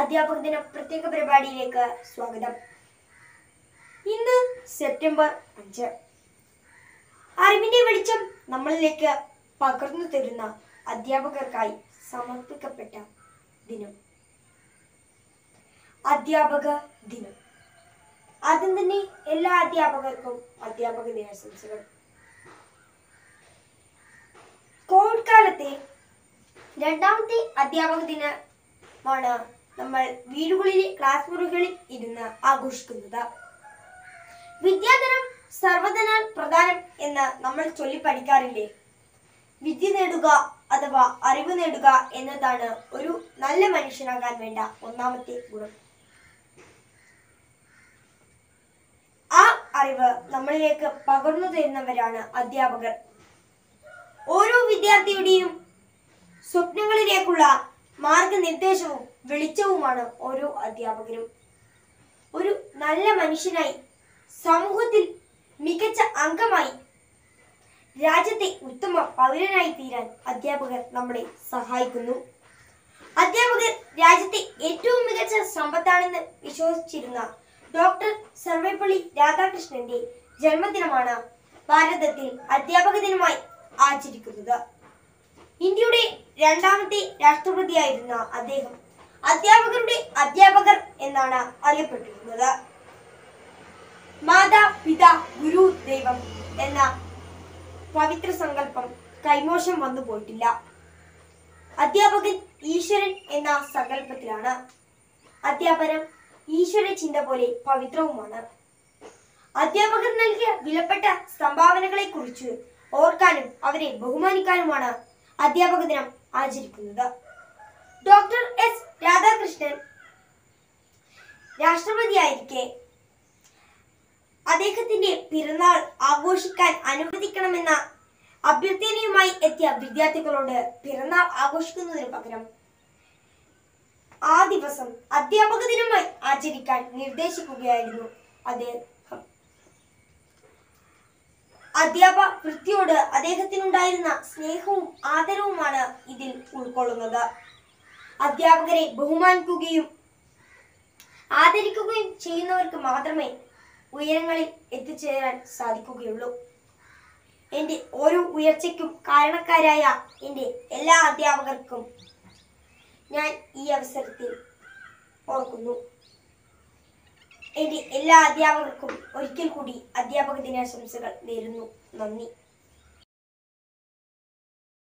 അധ്യാപക ദിന പ്രത്യേക പരിപാടിയിലേക്ക് സ്വാഗതം ഇന്ന് സെപ്റ്റംബർ അഞ്ച് അറിവിന്റെ വെളിച്ചം നമ്മളിലേക്ക് പകർന്നു തരുന്ന അധ്യാപകർക്കായി സമർപ്പിക്കപ്പെട്ട ദിനം അധ്യാപക ദിനം ആദ്യം തന്നെ എല്ലാ അധ്യാപകർക്കും അധ്യാപക ദിനാശംസകൾ കോവിഡ് കാലത്തെ രണ്ടാമത്തെ അധ്യാപക ദിനമാണ് നമ്മൾ വീടുകളിലെ ക്ലാസ് മുറികളിൽ ഇരുന്ന് ആഘോഷിക്കുന്നത് വിദ്യാധനം സർവധനാൽ പ്രധാനം എന്ന് നമ്മൾ ചൊല്ലി പഠിക്കാറില്ലേ വിദ്യ നേടുക അഥവാ അറിവ് നേടുക എന്നതാണ് ഒരു നല്ല മനുഷ്യനാകാൻ വേണ്ട ഒന്നാമത്തെ ഗുണം ആ അറിവ് നമ്മളിലേക്ക് പകർന്നു തരുന്നവരാണ് അധ്യാപകർ ഓരോ വിദ്യാർത്ഥിയുടെയും സ്വപ്നങ്ങളിലേക്കുള്ള മാർഗനിർദ്ദേശവും വെളിച്ചവുമാണ് ഓരോ അധ്യാപകരും ഒരു നല്ല മനുഷ്യനായി സമൂഹത്തിൽ മികച്ച അംഗമായി രാജ്യത്തെ ഉത്തമ പൗരനായി തീരാൻ അധ്യാപകർ നമ്മളെ സഹായിക്കുന്നു അധ്യാപകർ രാജ്യത്തെ ഏറ്റവും മികച്ച സമ്പത്താണെന്ന് വിശ്വസിച്ചിരുന്ന ഡോക്ടർ സർവേപ്പള്ളി രാധാകൃഷ്ണന്റെ ജന്മദിനമാണ് ഭാരതത്തിൽ അധ്യാപക ദിനമായി ആചരിക്കുന്നത് ഇന്ത്യയുടെ രണ്ടാമത്തെ രാഷ്ട്രപതിയായിരുന്ന അദ്ദേഹം അധ്യാപകരുടെ അധ്യാപകർ എന്നാണ് അറിയപ്പെട്ടിരുന്നത് മാതാ പിത ഗുരു ദൈവം എന്ന പവിത്ര സങ്കല്പം കൈമോശം വന്നു പോയിട്ടില്ല അധ്യാപകൻ ഈശ്വരൻ എന്ന സങ്കല്പത്തിലാണ് അധ്യാപനം ഈശ്വര ചിന്ത പോലെ പവിത്രവുമാണ് അധ്യാപകർ നൽകിയ വിലപ്പെട്ട സംഭാവനകളെ കുറിച്ച് ഓർക്കാനും അവരെ ബഹുമാനിക്കാനുമാണ് അധ്യാപക ദിനം ആചരിക്കുന്നത് ഡോക്ടർ എസ് രാധാകൃഷ്ണൻ രാഷ്ട്രപതിയായിരിക്കെ അദ്ദേഹത്തിന്റെ പിറന്നാൾ ആഘോഷിക്കാൻ അനുവദിക്കണമെന്ന അഭ്യർത്ഥനയുമായി എത്തിയ വിദ്യാർത്ഥികളോട് പിറന്നാൾ ആഘോഷിക്കുന്നതിന് പകരം ആ ദിവസം അധ്യാപക ദിനമായി ആചരിക്കാൻ നിർദ്ദേശിക്കുകയായിരുന്നു അദ്ദേഹം അധ്യാപക വൃത്തിയോട് അദ്ദേഹത്തിനുണ്ടായിരുന്ന സ്നേഹവും ആദരവുമാണ് ഇതിൽ ഉൾക്കൊള്ളുന്നത് അധ്യാപകരെ ബഹുമാനിക്കുകയും ആദരിക്കുകയും ചെയ്യുന്നവർക്ക് മാത്രമേ ഉയരങ്ങളിൽ എത്തിച്ചേരാൻ സാധിക്കുകയുള്ളൂ എൻ്റെ ഓരോ ഉയർച്ചയ്ക്കും കാരണക്കാരായ എൻ്റെ എല്ലാ അധ്യാപകർക്കും ഞാൻ ഈ അവസരത്തിൽ ഓർക്കുന്നു എൻ്റെ എല്ലാ അധ്യാപകർക്കും ഒരിക്കൽ കൂടി അധ്യാപക ദിനാശംസകൾ നേരുന്നു നന്ദി